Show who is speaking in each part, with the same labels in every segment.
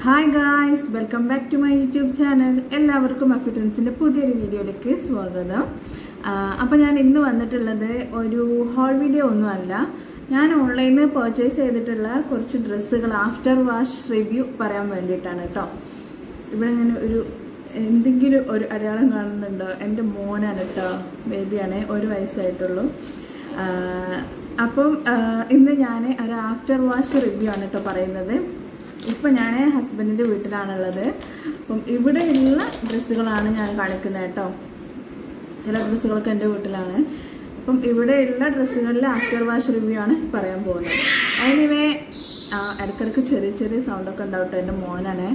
Speaker 1: hi guys welcome back to my YouTube channel എല്ലാവർക്കും അഫിറ്റൻസിൻ്റെ പുതിയൊരു വീഡിയോയിലേക്ക് സ്വാഗതം അപ്പോൾ ഞാൻ ഇന്ന് വന്നിട്ടുള്ളത് ഒരു ഹോൾ വീഡിയോ ഒന്നുമല്ല ഞാൻ ഓൺലൈനിൽ നിന്ന് പർച്ചേസ് ചെയ്തിട്ടുള്ള കുറച്ച് ഡ്രസ്സുകൾ ആഫ്റ്റർ വാഷ് റിവ്യൂ പറയാൻ വേണ്ടിയിട്ടാണ് കേട്ടോ ഇവിടെ ഞാൻ ഒരു എന്തെങ്കിലും ഒരു അടയാളം കാണുന്നുണ്ടോ എൻ്റെ മോനാണ് കേട്ടോ ബേബിയാണ് ഒരു വയസ്സായിട്ടുള്ളൂ ആഹ് അപ്പം ആഹ് ഇന്ന് ഞാൻ ഒരു ആഫ്റ്റർ വാഷ് റിവ്യൂ ആണ് കേട്ടോ പറയുന്നത് ഇപ്പം ഞാൻ ഹസ്ബൻഡിൻ്റെ വീട്ടിലാണുള്ളത് അപ്പം ഇവിടെയുള്ള ഡ്രസ്സുകളാണ് ഞാൻ കാണിക്കുന്നത് കേട്ടോ ചില ഡ്രസ്സുകളൊക്കെ എൻ്റെ വീട്ടിലാണ് അപ്പം ഇവിടെയുള്ള ഡ്രസ്സുകളിൽ ആഫ്റ്റർ വാഷ് റിവ്യൂ ആണ് പറയാൻ പോകുന്നത് അതിനിവേ ഇടയ്ക്കിടയ്ക്ക് ചെറിയ ചെറിയ സൗണ്ടൊക്കെ ഉണ്ടാവട്ടെ എൻ്റെ മോനാണ്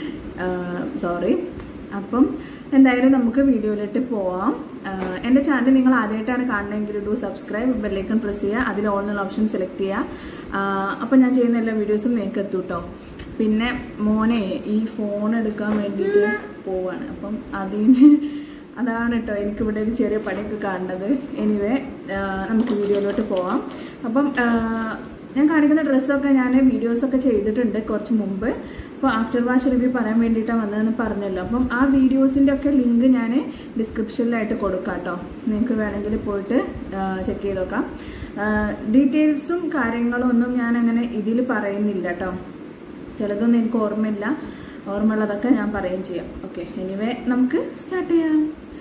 Speaker 1: സോറി അപ്പം എന്തായാലും നമുക്ക് വീഡിയോയിലോട്ട് പോവാം ആഹ് എൻ്റെ ചാനൽ നിങ്ങൾ ആദ്യമായിട്ടാണ് കാണണമെങ്കിൽ ഡു സബ്സ്ക്രൈബ് ബെല്ലൈക്കൺ പ്രസ് ചെയ്യുക അതിൽ ഓൾ എന്നുള്ള ഓപ്ഷൻ സെലക്ട് ചെയ്യുക അപ്പം ഞാൻ ചെയ്യുന്ന എല്ലാ വീഡിയോസും നിങ്ങൾക്ക് എത്തും കേട്ടോ പിന്നെ മോനെ ഈ ഫോൺ എടുക്കാൻ വേണ്ടിയിട്ട് പോവാണ് അപ്പം അതിന് അതാണ് കേട്ടോ എനിക്കിവിടെ ഒരു ചെറിയ പണിയൊക്കെ കാണുന്നത് എനിവേ നമുക്ക് വീഡിയോയിലോട്ട് പോവാം അപ്പം ആഹ് ഞാൻ കാണിക്കുന്ന ഡ്രസ്സൊക്കെ ഞാൻ വീഡിയോസൊക്കെ ചെയ്തിട്ടുണ്ട് കുറച്ച് മുമ്പ് അപ്പോൾ ആഫ്റ്റർ വാഷ് റിവ്യൂ പറയാൻ വേണ്ടിയിട്ടാണ് വന്നതെന്ന് പറഞ്ഞല്ലോ അപ്പം ആ വീഡിയോസിൻ്റെ ഒക്കെ ലിങ്ക് ഞാൻ ഡിസ്ക്രിപ്ഷനിലായിട്ട് കൊടുക്കാം കേട്ടോ നിങ്ങൾക്ക് വേണമെങ്കിൽ പോയിട്ട് ചെക്ക് ചെയ്ത് നോക്കാം ഡീറ്റെയിൽസും കാര്യങ്ങളും ഒന്നും ഞാൻ അങ്ങനെ ഇതിൽ പറയുന്നില്ല കേട്ടോ ചിലതൊന്നും എനിക്ക് ഓർമ്മയില്ല ഓർമ്മയുള്ളതൊക്കെ ഞാൻ പറയുകയും ചെയ്യാം ഓക്കെ എനിവേ നമുക്ക് സ്റ്റാർട്ട് ചെയ്യാം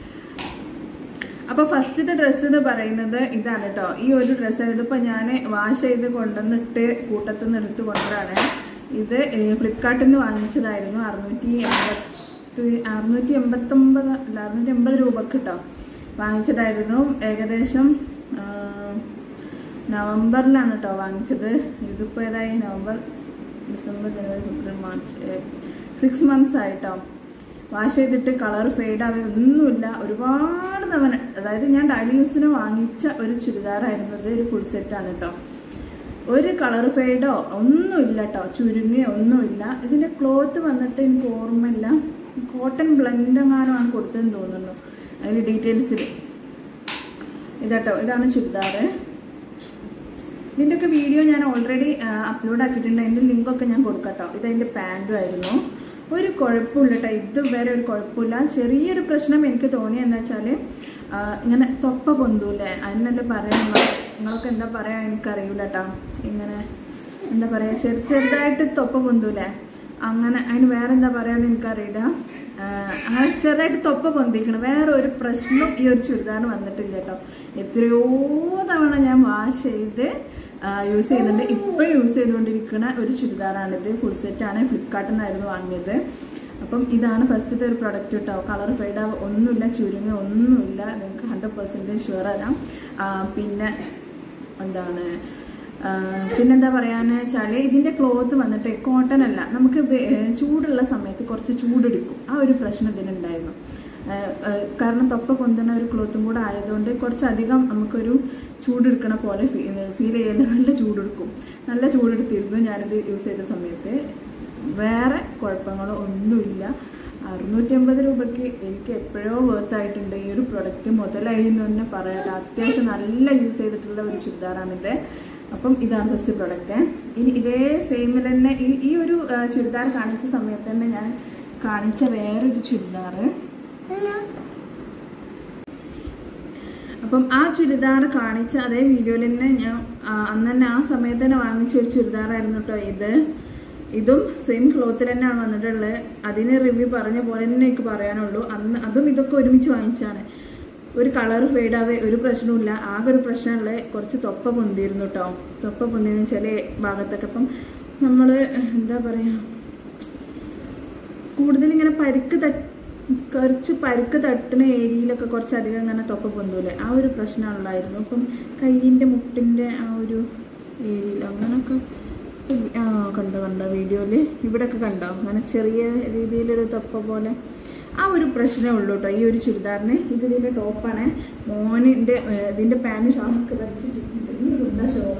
Speaker 1: അപ്പോൾ ഫസ്റ്റത്തെ ഡ്രസ്സ് എന്ന് പറയുന്നത് ഇതാണ് കേട്ടോ ഈ ഒരു ഡ്രസ്സ് ഇതിപ്പോൾ ഞാൻ വാഷ് ചെയ്ത് കൊണ്ടുവന്നിട്ട് കൂട്ടത്തിൽ നിന്ന് എടുത്ത് കൊണ്ടതാണ് ഇത് ഫ്ലിപ്കാർട്ടിൽ നിന്ന് വാങ്ങിച്ചതായിരുന്നു അറുന്നൂറ്റി എൺപത്തി അറുന്നൂറ്റി എൺപത്തൊമ്പത് അല്ല അറുന്നൂറ്റി എൺപത് രൂപക്ക് കേട്ടോ വാങ്ങിച്ചതായിരുന്നു ഏകദേശം ആ, നവംബറിലാണ് കേട്ടോ വാങ്ങിച്ചത് ഇതിപ്പോൾ ഏതായി നവംബർ ഡിസംബർ ജനുവരി ഫെബ്രുവരി മാർച്ച് സിക്സ് മന്ത്സ് ആയിട്ടോ വാഷ് ചെയ്തിട്ട് കളർ ഫെയ്ഡ് ആവുക ഒന്നുമില്ല ഒരുപാട് തവണ അതായത് ഞാൻ ഡെയിലി യൂസിന് വാങ്ങിച്ച ഒരു ചുരിദാറായിരുന്നു ഇത് ഒരു ഫുൾ സെറ്റാണ് കേട്ടോ ഒരു കളർ ഫെയ്ഡോ ഒന്നുമില്ല കേട്ടോ ചുരുങ്ങിയോ ഒന്നുമില്ല ഇതിൻ്റെ ക്ലോത്ത് വന്നിട്ട് എനിക്ക് ഓർമ്മയില്ല കോട്ടൺ ബ്ലെൻഡ് എങ്ങാനുമാണ് കൊടുത്തതെന്ന് തോന്നുന്നു അതിൽ ഡീറ്റെയിൽസിൽ ഇതാട്ടോ ഇതാണ് ചുരിദാറ് ഇതിൻ്റെയൊക്കെ വീഡിയോ ഞാൻ ഓൾറെഡി അപ്ലോഡ് ആക്കിയിട്ടുണ്ട് അതിൻ്റെ ലിങ്കൊക്കെ ഞാൻ കൊടുക്കാം കേട്ടോ ഇത് അതിൻ്റെ പാൻറ്റും ആയിരുന്നു ഒരു കുഴപ്പമില്ല കേട്ടോ ഇതുവരെ ഒരു കുഴപ്പമില്ല ചെറിയൊരു പ്രശ്നം എനിക്ക് തോന്നിയെന്ന് വെച്ചാൽ ഇങ്ങനെ തൊപ്പ പൊന്തൂല്ലേ അതിനല്ലേ പറയാൻ നിങ്ങളൊക്കെ എന്താ പറയാ എനിക്കറിയില്ല കേട്ടോ ഇങ്ങനെ എന്താ പറയുക ചെറു ചെറുതായിട്ട് തൊപ്പ പൊന്തൂലേ അങ്ങനെ അതിന് വേറെ എന്താ പറയാന്ന് എനിക്കറിയില്ല ആഹ് അങ്ങനെ ചെറുതായിട്ട് തൊപ്പ പൊന്തിക്കണം വേറെ ഒരു പ്രശ്നം ഈ ഒരു ചുരിദാറിന് വന്നിട്ടില്ല കേട്ടോ എത്രയോ തവണ ഞാൻ വാഷ് ചെയ്ത് യൂസ് ചെയ്യുന്നുണ്ട് ഇപ്പം യൂസ് ചെയ്തുകൊണ്ടിരിക്കുന്ന ഒരു ചുരിദാറാണിത് ഫുൾ സെറ്റാണ് ഫ്ലിപ്കാർട്ടിൽ നിന്നായിരുന്നു വാങ്ങിയത് അപ്പം ഇതാണ് ഫസ്റ്റത്തെ ഒരു പ്രൊഡക്റ്റ് കേട്ടോ കളർ ഫെയ്ഡ് ആവുക ഒന്നുമില്ല ചുരുങ്ങ ഒന്നുമില്ല നിങ്ങൾക്ക് ഹൺഡ്രഡ് പെർസെൻറ്റേജ് ഷുവർ തരാം ആ, പിന്നെ എന്താണ് ആ, പിന്നെന്താ പറയാന്ന് വെച്ചാൽ ഇതിൻ്റെ ക്ലോത്ത് വന്നിട്ട് കോട്ടൺ അല്ല നമുക്ക് വെ- ഏ, ചൂടുള്ള സമയത്ത് കുറച്ച് ചൂടെടുക്കും ആ ഒരു പ്രശ്നം ഇതിനുണ്ടായിരുന്നു ആ, ആ, കാരണം തൊപ്പ പൊന്തുന്ന ഒരു ക്ലോത്തും കൂടെ ആയതുകൊണ്ട് കുറച്ചധികം നമുക്കൊരു ചൂടെടുക്കണ പോലെ ഫീൽ ചെയ്യുന്ന നല്ല ചൂടെടുക്കും നല്ല ചൂടെടുത്തിരുന്നു ഞാനിത് യൂസ് ചെയ്ത സമയത്ത് വേറെ കുഴപ്പങ്ങളോ ഒന്നുമില്ല അറുന്നൂറ്റി അമ്പത് രൂപയ്ക്ക് എനിക്ക് എപ്പോഴോ വർത്ത് ആയിട്ടുണ്ട് ഈ ഒരു പ്രൊഡക്റ്റ് മുതലായി എന്ന് തന്നെ പറയാം അത്യാവശ്യം നല്ല യൂസ് ചെയ്തിട്ടുള്ള ഒരു ചുരിദാറാണിത് അപ്പം ഇതാണ് ഫസ്റ്റ് പ്രൊഡക്റ്റ് ഇനി ഇതേ സെയിമിൽ തന്നെ ഈ ഈ ഒരു ആ, ചുരിദാർ കാണിച്ച സമയത്ത് തന്നെ ഞാൻ കാണിച്ച വേറൊരു ചുരിദാർ അപ്പം ആ ചുരിദാർ കാണിച്ച അതേ വീഡിയോയിൽ തന്നെ ഞാൻ ആ, അന്ന് തന്നെ ആ സമയത്ത് തന്നെ വാങ്ങിച്ച ഒരു ചുരിദാറായിരുന്നു കേട്ടോ ഇത് ഇതും സെയിം ക്ലോത്തിൽ തന്നെയാണ് വന്നിട്ടുള്ളത് അതിന് റിവ്യൂ പറഞ്ഞ പോലെ തന്നെ എനിക്ക് പറയാനുള്ളൂ അന്ന് അതും ഇതൊക്കെ ഒരുമിച്ച് വാങ്ങിച്ചാണ് ഒരു കളർ ഫെയ്ഡാവേ ഒരു പ്രശ്നമില്ല ആകെ ഒരു പ്രശ്നമുള്ളത് കുറച്ച് തൊപ്പ പൊന്തിയിരുന്നു കേട്ടോ തൊപ്പ പൊന്തിന്ന് ചില ഭാഗത്തൊക്കെ അപ്പം നമ്മൾ എന്താ പറയുക കൂടുതൽ ഇങ്ങനെ പരിക്ക് തട്ട് കുറച്ച് പരിക്ക് തട്ടുന്ന ഏരിയയിലൊക്കെ കുറച്ചധികം ഇങ്ങനെ തൊപ്പ പൊന്തൂലെ ആ ഒരു പ്രശ്നമുള്ളായിരുന്നു അപ്പം കയ്യിൻ്റെ മുട്ടിൻ്റെ ആ ഒരു ഏരിയയിൽ അങ്ങനെയൊക്കെ ആ കണ്ടോ കണ്ടോ വീഡിയോയിൽ ഇവിടെയൊക്കെ കണ്ടോ അങ്ങനെ ചെറിയ രീതിയിലൊരു തൊപ്പ പോലെ ആ ഒരു പ്രശ്നമേ ഉള്ളൂ കേട്ടോ ഈ ഒരു ചുരിദാറിന് ഇത് ഇതിൻ്റെ ടോപ്പാണ് മോനിൻ്റെ ഇതിൻ്റെ പാൻറ് ഷാളൊക്കെ വരച്ചിട്ടുണ്ട് ഇങ്ങോട്ട് ഷോൾ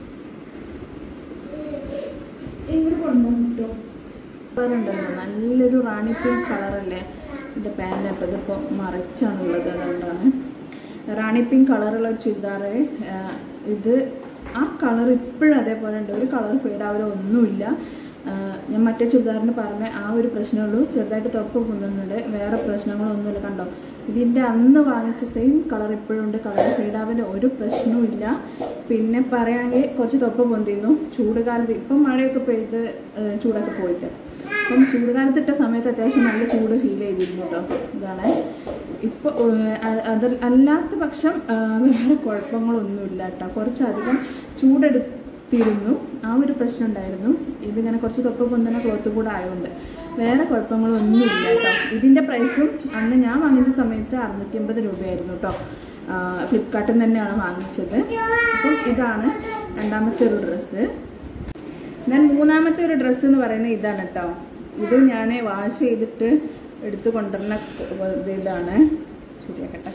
Speaker 1: ഇങ്ങോട്ട് കൊണ്ടുവന്നു കേട്ടോ കളറുണ്ടല്ലോ നല്ലൊരു റാണി പിങ്ക് കളറല്ലേ എൻ്റെ പാൻറ് കേട്ടോ ഇതിപ്പോൾ മറിച്ചാണുള്ളത് അതുകൊണ്ടാണ് റാണി പിങ്ക് കളറുള്ള ഒരു ചുരിദാർ ഇത് ആ കളർ ഇപ്പോഴും അതേപോലെ ഉണ്ട് ഒരു കളർ ഫെയ്ഡ് ആവലോ ഒന്നുമില്ല ആ, ഞാൻ മറ്റേ ചുരിദാറിന് പറഞ്ഞ ആ ഒരു പ്രശ്നമുള്ളൂ ചെറുതായിട്ട് തൊപ്പ പൊന്നുന്നുണ്ട് വേറെ പ്രശ്നങ്ങളൊന്നുമില്ല കണ്ടോ ഇതിൻ്റെ അന്ന് വാങ്ങിച്ച സെയിം കളർ ഇപ്പോഴും ഉണ്ട് കളർ ഫീഡാവിൻ്റെ ഒരു പ്രശ്നവും ഇല്ല പിന്നെ പറയുകയാണെങ്കിൽ കുറച്ച് തൊപ്പ പൊന്തിയിരുന്നു ചൂട് കാലത്ത് ഇപ്പം മഴയൊക്കെ പെയ്ത് ആ, ചൂടൊക്കെ പോയിട്ട് അപ്പം ചൂട് കാലത്ത് ഇട്ട സമയത്ത് അത്യാവശ്യം നല്ല ചൂട് ഫീൽ ചെയ്തിരുന്നു കേട്ടോ ഇതാണ് ഇപ്പോൾ അത് അല്ലാത്ത പക്ഷം ആ, വേറെ കുഴപ്പങ്ങളൊന്നുമില്ല കേട്ടോ കുറച്ചധികം ചൂടെടുത്തിരുന്നു ആ ഒരു പ്രശ്നം ഉണ്ടായിരുന്നു ഇതിങ്ങനെ കുറച്ച് തൊപ്പ പൊന്തുന്ന ക്ലോത്ത് കൂടെ ആയതുകൊണ്ട് വേറെ കുഴപ്പങ്ങളൊന്നുമില്ല കേട്ടോ ഇതിൻ്റെ പ്രൈസും അന്ന് ഞാൻ വാങ്ങിച്ച സമയത്ത് അറുന്നൂറ്റി അമ്പത് രൂപയായിരുന്നു കേട്ടോ ഫ്ലിപ്കാർട്ടിൽ നിന്ന് തന്നെയാണ് വാങ്ങിച്ചത് അപ്പം ഇതാണ് രണ്ടാമത്തെ ഒരു ഡ്രസ്സ് ഞാൻ മൂന്നാമത്തെ ഒരു ഡ്രസ്സ് എന്ന് പറയുന്നത് ഇതാണ് കേട്ടോ ഇത് ഞാൻ വാഷ് ചെയ്തിട്ട് എടുത്തു കൊണ്ടുവരുന്ന ഇതിലാണ് ശരിയാക്കട്ടെ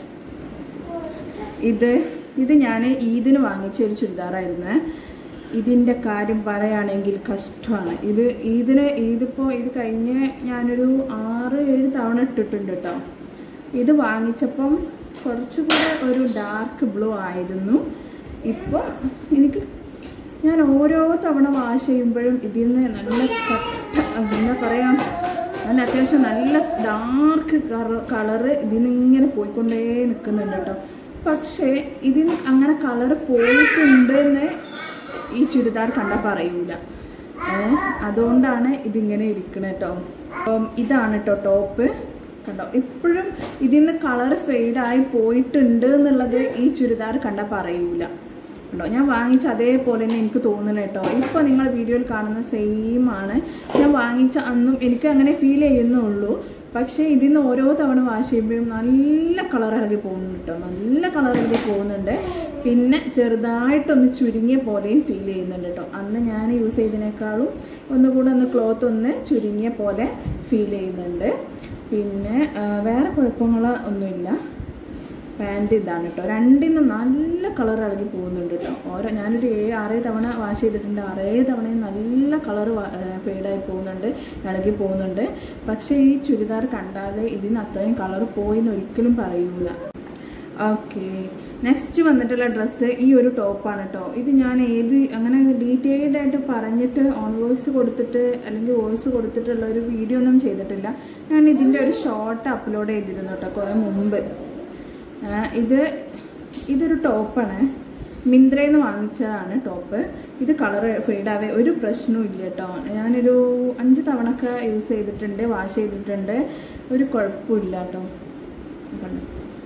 Speaker 1: ഇത് ഇത് ഞാൻ ഈദിന് വാങ്ങിച്ച ഒരു ചുരിദാറായിരുന്നു ഇതിൻ്റെ കാര്യം പറയുകയാണെങ്കിൽ കഷ്ടമാണ് ഇത് ഈദിന് ഇതിപ്പോൾ ഇത് കഴിഞ്ഞ് ഞാനൊരു ആറ് ഏഴ് തവണ ഇട്ടിട്ടുണ്ട് കേട്ടോ ഇത് വാങ്ങിച്ചപ്പം കുറച്ചുകൂടെ ഒരു ഡാർക്ക് ബ്ലൂ ആയിരുന്നു ഇപ്പോൾ എനിക്ക് ഞാൻ ഓരോ തവണ വാഷ് ചെയ്യുമ്പോഴും ഇതിൽ നിന്ന് നല്ല കട്ട എന്താ പറയാ നല്ല അത്യാവശ്യം നല്ല ഡാർക്ക് കളറ് ഇതിന് ഇങ്ങനെ പോയിക്കൊണ്ടേ നിൽക്കുന്നുണ്ട് കേട്ടോ പക്ഷേ ഇതിന് അങ്ങനെ കളറ് പോയിട്ടുണ്ട് എന്ന് ഈ ചുരിദാർ കണ്ടാൽ പറയൂല ഏ, അതുകൊണ്ടാണ് ഇതിങ്ങനെ ഇരിക്കണത് കേട്ടോ അപ്പം ഇതാണ് കേട്ടോ ടോപ്പ് കണ്ടോ ഇപ്പോഴും ഇതിന്ന് കളർ ഫെയ്ഡായി പോയിട്ടുണ്ട് എന്നുള്ളത് ഈ ചുരിദാർ കണ്ടാൽ പറയൂല കണ്ടോ ഞാൻ വാങ്ങിച്ച അതേപോലെ തന്നെ എനിക്ക് തോന്നുന്നു കേട്ടോ ഇപ്പോൾ നിങ്ങൾ വീഡിയോയിൽ കാണുന്ന സെയിം ആണ് ഞാൻ വാങ്ങിച്ച അന്നും എനിക്ക് അങ്ങനെ ഫീൽ ചെയ്യുന്നുള്ളൂ പക്ഷേ ഇതിന്ന് ഓരോ തവണ വാഷ് ചെയ്യുമ്പോഴും നല്ല കളർ ഇളകി പോകുന്നുണ്ട് കേട്ടോ നല്ല കളർ ഇളകി പോകുന്നുണ്ട് പിന്നെ ചെറുതായിട്ടൊന്ന് ചുരുങ്ങിയ പോലെയും ഫീൽ ചെയ്യുന്നുണ്ട് കേട്ടോ അന്ന് ഞാൻ യൂസ് ചെയ്തതിനേക്കാളും ഒന്നുകൂടെ ഒന്ന് ക്ലോത്ത് ഒന്ന് ചുരുങ്ങിയ പോലെ ഫീൽ ചെയ്യുന്നുണ്ട് പിന്നെ ആ, വേറെ കുഴപ്പങ്ങൾ ഒന്നുമില്ല പാൻറ് ഇതാണ് കേട്ടോ രണ്ടിന്നും നല്ല കളർ ഇളകി പോകുന്നുണ്ട് കേട്ടോ ഓരോ ഞാനൊരു ഏഴ് ആറേ തവണ വാഷ് ചെയ്തിട്ടുണ്ട് ആറേ തവണയും നല്ല കളർ ഫെയ്ഡായി പോകുന്നുണ്ട് ഇളകി പോകുന്നുണ്ട് പക്ഷേ ഈ ചുരിദാർ കണ്ടാൽ ഇതിന് അത്രയും കളർ പോയി എന്ന് ഒരിക്കലും പറയൂല ഓക്കെ നെക്സ്റ്റ് വന്നിട്ടുള്ള ഡ്രസ്സ് ഈ ഒരു ടോപ്പാണ് കേട്ടോ ഇത് ഞാൻ ഏത് അങ്ങനെ ഡീറ്റെയിൽഡ് ആയിട്ട് പറഞ്ഞിട്ട് ഓൺ വോയിസ് കൊടുത്തിട്ട് അല്ലെങ്കിൽ വോയിസ് കൊടുത്തിട്ടുള്ള ഒരു വീഡിയോ ഒന്നും ചെയ്തിട്ടില്ല ഞാൻ ഇതിൻ്റെ ഒരു ഷോർട്ട് അപ്ലോഡ് ചെയ്തിരുന്നു കേട്ടോ കുറേ മുമ്പ് ആ, ഇത് ഇതൊരു ടോപ്പാണ് മിന്ത്രയിൽ നിന്ന് വാങ്ങിച്ചതാണ് ടോപ്പ് ഇത് കളർ ഫെയ്ഡാവേ ഒരു പ്രശ്നവും ഇല്ല കേട്ടോ ഞാനൊരു അഞ്ച് തവണയൊക്കെ യൂസ് ചെയ്തിട്ടുണ്ട് വാഷ് ചെയ്തിട്ടുണ്ട് ഒരു കുഴപ്പമില്ല കേട്ടോ കണ്ടോ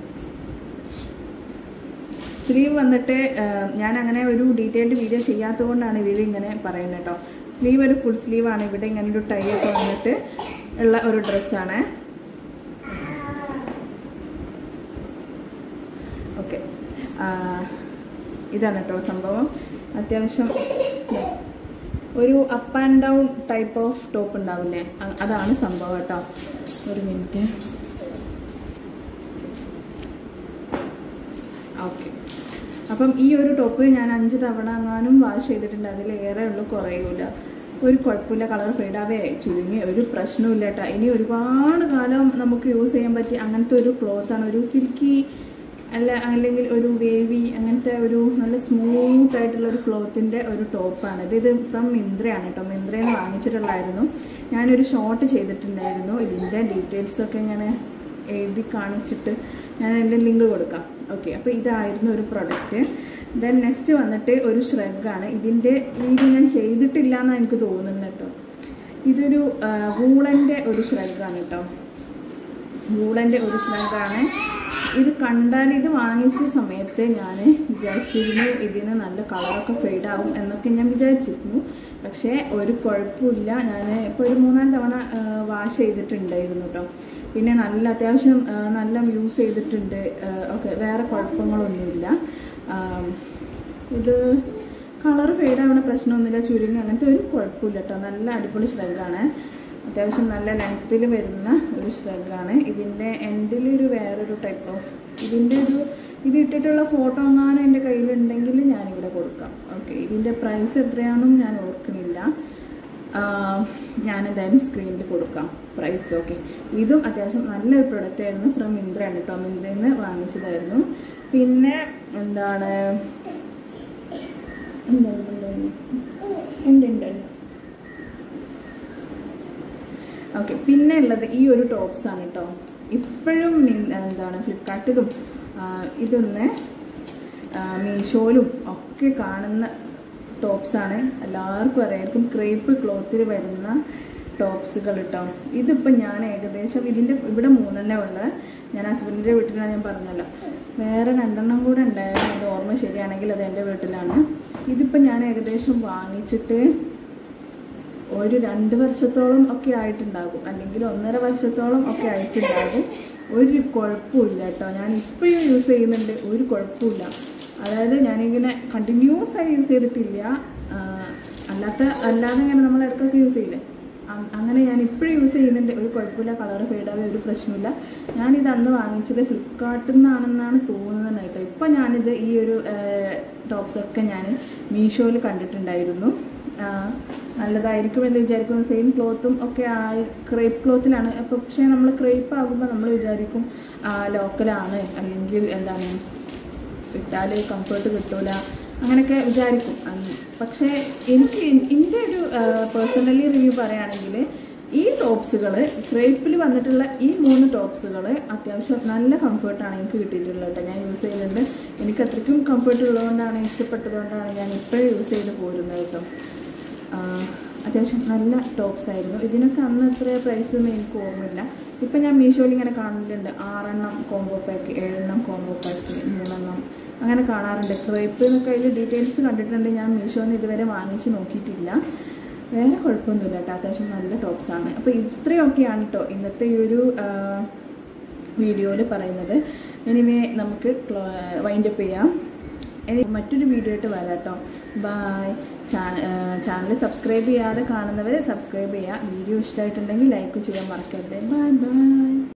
Speaker 1: സ്ലീവ് വന്നിട്ട് ആ, ഞാൻ അങ്ങനെ ഒരു ഡീറ്റെയിൽഡ് വീഡിയോ ചെയ്യാത്തത് കൊണ്ടാണ് ഇതിൽ ഇങ്ങനെ പറയുന്നത് കേട്ടോ സ്ലീവ് ഒരു ഫുൾ സ്ലീവാണ് ഇവിടെ ഇങ്ങനെ ഒരു ടൈ ഒക്കെ വന്നിട്ട് ഉള്ള ഒരു ഡ്രസ്സാണ് ഓക്കെ ഇതാണ് കേട്ടോ സംഭവം അത്യാവശ്യം ദേ, ഒരു up and down type of top ഉണ്ടാവില്ലേ അ- അതാണ് സംഭവം കേട്ടോ ഒരു മിനിറ്റ് ഓക്കെ അപ്പം ഈ ഒരു ടോപ്പ് ഞാൻ അഞ്ച് തവണ എങ്ങാനും വാഷ് ചെയ്തിട്ടുണ്ട് അതിലേറെ ഉള്ളു കുറയൂല ഒരു കുഴപ്പമില്ല കളർ ഫെയ്ഡാവേ ചുരുങ്ങി ഒരു പ്രശ്നമില്ല കേട്ടോ ഇനി ഒരുപാട് കാലം നമുക്ക് യൂസ് ചെയ്യാൻ പറ്റിയ അങ്ങനത്തെ ഒരു ക്ലോത്താണ് ഒരു സിൽക്കി അല്ല അല്ലെങ്കിൽ ഒരു വേവി അങ്ങനത്തെ ഒരു നല്ല സ്മൂത്ത് ആയിട്ടുള്ള ഒരു ക്ലോത്തിൻ്റെ ഒരു ടോപ്പാണ് ഇത് ഇത് ഫ്രം മിന്ത്രയാണ് കേട്ടോ മിന്ത്രയിൽ നിന്ന് വാങ്ങിച്ചിട്ടുള്ളായിരുന്നു ഞാനൊരു ഷോർട്ട് ചെയ്തിട്ടുണ്ടായിരുന്നു ഇതിൻ്റെ ഡീറ്റെയിൽസൊക്കെ ഞാൻ എഴുതി കാണിച്ചിട്ട് ഞാൻ എൻ്റെ ലിങ്ക് കൊടുക്കാം ഓക്കെ അപ്പോൾ ഇതായിരുന്നു ഒരു പ്രൊഡക്റ്റ് ദെൻ നെക്സ്റ്റ് വന്നിട്ട് ഒരു ഷ്രഗാണ് ഇതിൻ്റെ വീഡിയോ ഞാൻ ചെയ്തിട്ടില്ല എന്നാണ് എനിക്ക് തോന്നുന്നത് കേട്ടോ ഇതൊരു വൂളൻ്റെ ഒരു ഷ്രഗാണ് കേട്ടോ വൂളൻ്റെ ഒരു ഷ്രഗാണ് ഇത് കണ്ടാൽ ഇത് വാങ്ങിച്ച സമയത്ത് ഞാൻ വിചാരിച്ചിരുന്നു ഇതിന് നല്ല കളറൊക്കെ ഫെയ്ഡ് ആവും എന്നൊക്കെ ഞാൻ വിചാരിച്ചിരുന്നു പക്ഷേ ഒരു കുഴപ്പമില്ല ഞാൻ ഇപ്പോൾ ഒരു മൂന്നാല് തവണ വാഷ് ചെയ്തിട്ടുണ്ടായിരുന്നു കേട്ടോ പിന്നെ നല്ല അത്യാവശ്യം ആ, നല്ല യൂസ് ചെയ്തിട്ടുണ്ട് ഓക്കെ വേറെ കുഴപ്പങ്ങളൊന്നുമില്ല ആം, ഇത് കളർ ഫെയ്ഡ് ആവുന്ന പ്രശ്നമൊന്നുമില്ല ചുരുങ്ങി അങ്ങനത്തെ ഒരു കുഴപ്പമില്ല കേട്ടോ നല്ല അടിപൊളി ഷ്രഗാണ് അത്യാവശ്യം നല്ല ലെങ്ത്തിൽ വരുന്ന ഒരു ഷ്രഗാണ് ഇതിൻ്റെ എൻഡിൽ ഒരു വേറൊരു ടൈപ്പ് ഓഫ് ഇതിൻ്റെ ഒരു ഇത് ഇട്ടിട്ടുള്ള ഫോട്ടോ എങ്ങാനും എൻ്റെ കയ്യിലുണ്ടെങ്കിൽ ഞാനിവിടെ കൊടുക്കാം ഓക്കെ ഇതിൻ്റെ പ്രൈസ് എത്രയാണെന്നും ഞാൻ ഓർക്കണില്ല ഞാൻ എന്തായാലും സ്ക്രീനിൽ കൊടുക്കാം പ്രൈസ് ഓക്കെ ഇതും അത്യാവശ്യം നല്ലൊരു പ്രൊഡക്റ്റ് ആയിരുന്നു ഫ്രം മിന്ത്രയാണ് കേട്ടോ മിന്ത്രയിൽ നിന്ന് വാങ്ങിച്ചതായിരുന്നു പിന്നെ എന്താണ് എന്തായിരുന്നു ഉണ്ട് ഉണ്ട് ഓക്കെ പിന്നെ ഉള്ളത് ഈ ഒരു ടോപ്സ് ആണ് കേട്ടോ ഇപ്പോഴും മിൻ- എന്താണ് ഫ്ലിപ്കാർട്ടിലും ഇതൊന്ന് ആ, മീഷോയിലും ഒക്കെ കാണുന്ന ടോപ്സാണ് എല്ലാവർക്കും അറിയായിരിക്കും ക്രേപ്പ് ക്ലോത്തിൽ വരുന്ന ടോപ്സുകൾ കേട്ടോ ഇതിപ്പോൾ ഞാൻ ഏകദേശം ഇതിൻ്റെ ഇവിടെ മൂന്നെണ്ണേ ഉള്ളത് ഞാൻ ഹസ്ബൻഡിൻ്റെ വീട്ടിലാണ് ഞാൻ പറഞ്ഞല്ലോ വേറെ രണ്ടെണ്ണം കൂടെ ഉണ്ടായിരുന്നു എൻ്റെ ഓർമ്മ ശരിയാണെങ്കിൽ അത് എൻ്റെ വീട്ടിലാണ് ഇതിപ്പോൾ ഞാൻ ഏകദേശം വാങ്ങിച്ചിട്ട് ഒരു രണ്ട് വർഷത്തോളം ഒക്കെ ആയിട്ടുണ്ടാകും അല്ലെങ്കിൽ ഒന്നര വർഷത്തോളം ഒക്കെ ആയിട്ടുണ്ടാകും ഒരു കുഴപ്പമില്ല കേട്ടോ ഞാൻ ഇപ്പോഴും യൂസ് ചെയ്യുന്നുണ്ട് ഒരു കുഴപ്പമില്ല അതായത് ഞാനിങ്ങനെ കണ്ടിന്യൂസ് ആയി യൂസ് ചെയ്തിട്ടില്ല ആ, അല്ലാത്ത അല്ലാതെ ഇങ്ങനെ നമ്മൾ ഇടയ്ക്കൊക്കെ യൂസ് ചെയ്യില്ലേ അ- അങ്ങനെ ഞാൻ ഇപ്പോഴും യൂസ് ചെയ്യുന്നുണ്ട് ഒരു കുഴപ്പമില്ല കളർ ഫെയ്ഡാവേ ഒരു പ്രശ്നമില്ല ഞാനിത് അന്ന് വാങ്ങിച്ചത് ഫ്ലിപ്കാർട്ടിൽ നിന്നാണെന്നാണ് തോന്നുന്നത് കേട്ടോ ഇപ്പം ഞാനിത് ഈ ഒരു ടോപ്സൊക്കെ ഞാൻ മീഷോയിൽ കണ്ടിട്ടുണ്ടായിരുന്നു ആ, നല്ലതായിരിക്കും എന്ന് വിചാരിക്കുന്നു സെയിം ക്ലോത്തും ഒക്കെ ആയി ക്രേപ്പ് ക്ലോത്തിലാണ് അപ്പോൾ പക്ഷേ നമ്മൾ ക്രേപ്പ് ആകുമ്പോൾ നമ്മൾ വിചാരിക്കും ലോക്കലാണ് അല്ലെങ്കിൽ എന്താണ് ഇട്ടാൽ കംഫർട്ട് കിട്ടൂല അങ്ങനെയൊക്കെ വിചാരിക്കും അം, പക്ഷേ എനിക്ക് എൻ്റെ ഒരു പേഴ്സണലി റിവ്യൂ പറയുകയാണെങ്കിൽ ഈ ടോപ്സുകൾ ക്രേപ്പിൽ വന്നിട്ടുള്ള ഈ മൂന്ന് ടോപ്സുകൾ അത്യാവശ്യം നല്ല കംഫർട്ടാണ് എനിക്ക് കിട്ടിയിട്ടുള്ളത് കേട്ടോ ഞാൻ യൂസ് ചെയ്യുന്നുണ്ട് എനിക്ക് അത്രയ്ക്കും കംഫർട്ട് ഉള്ളതുകൊണ്ടാണ് ഇഷ്ടപ്പെട്ടതുകൊണ്ടാണ് ഞാൻ ഇപ്പോഴും യൂസ് ചെയ്ത് പോരുന്നത് കേട്ടോ ആ, അത്യാവശ്യം നല്ല ടോപ്സ് ആയിരുന്നു ഇതിനൊക്കെ അന്ന് എത്ര പ്രൈസ് ഒന്നും എനിക്ക് ഓർമ്മയില്ല ഇപ്പം ഞാൻ മീഷോയിൽ ഇങ്ങനെ കാണലുണ്ട് ആറെണ്ണം കോംബോ പാക്ക് ഏഴെണ്ണം കോംബോ പാക്ക് മൂന്നെണ്ണം അങ്ങനെ കാണാറുണ്ട് ക്രേപ്പ് എന്നൊക്കെ അതിൽ ഡീറ്റെയിൽസ് കണ്ടിട്ടുണ്ട് ഞാൻ മീഷോന്ന് ഇതുവരെ വാങ്ങിച്ച് നോക്കിയിട്ടില്ല വേറെ കുഴപ്പമൊന്നുമില്ല കേട്ടോ അത്യാവശ്യം നല്ല ടോപ്സാണ് അപ്പോൾ ഇത്രയൊക്കെയാണ് കേട്ടോ ഇന്നത്തെ ഈ ഒരു വീഡിയോയിൽ പറയുന്നത് എനിവേ നമുക്ക് വൈൻഡപ്പ് ചെയ്യാം ഇനി മറ്റൊരു വീഡിയോ ആയിട്ട് വരാം കേട്ടോ ബായ് ചാനൽ സബ്സ്ക്രൈബ് ചെയ്യാതെ കാണുന്നവർ സബ്സ്ക്രൈബ് ചെയ്യുക വീഡിയോ ഇഷ്ടമായിട്ടുണ്ടെങ്കിൽ ലൈക്ക് ചെയ്യാൻ മറക്കരുത് ബൈ ബൈ